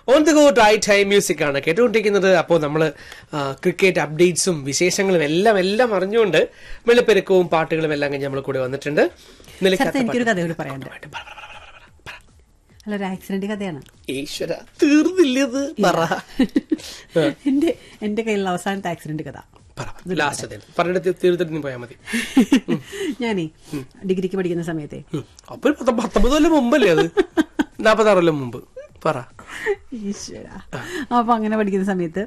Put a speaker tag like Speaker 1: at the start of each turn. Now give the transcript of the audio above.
Speaker 1: On the go tie time music ആണ് കേട്ടുകൊണ്ടിരിക്കുന്നത് അപ്പോൾ നമ്മൾ ക്രിക്കറ്റ് അപ്ഡേറ്റ്സും വിശേഷങ്ങളും എല്ലാം എല്ലാം അറിഞ്ഞുകൊണ്ട് വെള്ളപ്പെരുക്കവും പാട്ടുകളും എല്ലാം കഴിഞ്ഞ് നമ്മൾ കൂടെ വന്നിട്ടുണ്ട് നിലയ്ക്കാത്ത
Speaker 2: ശരത്ത് എനിക്കൊരു
Speaker 1: പാട്ട്.
Speaker 2: കഥ കൂടി പറയാനുണ്ട്
Speaker 1: പറ, പറ, പറ, പറ, പറ, പറ.
Speaker 2: അല്ല ഒരു ആക്സിഡന്റ് കഥയാണ്
Speaker 1: ഈശ്വര തീർന്നില്ലത് പറ
Speaker 2: എന്റെ എന്റെ കയ്യിലുള്ള അവസാനത്തെ ആക്സിഡന്റ് കഥ
Speaker 1: ലാസ്റ്റ് പറഞ്ഞിട്ട് തീർത്തിട്ട് നീ പോയാൽ മതി
Speaker 2: ഞാനേ ഡിഗ്രിക്ക് പഠിക്കുന്ന സമയത്തെ
Speaker 1: ഉം. അപ്പൊ ഒരു പത്ത- പത്തൊമ്പത് കൊല്ലം മുമ്പല്ലേ അത് നാപ്പത്താറ് കൊല്ലം മുമ്പ് പറ
Speaker 2: ഈശ്വര അപ്പൊ അങ്ങനെ പഠിക്കുന്ന സമയത്ത്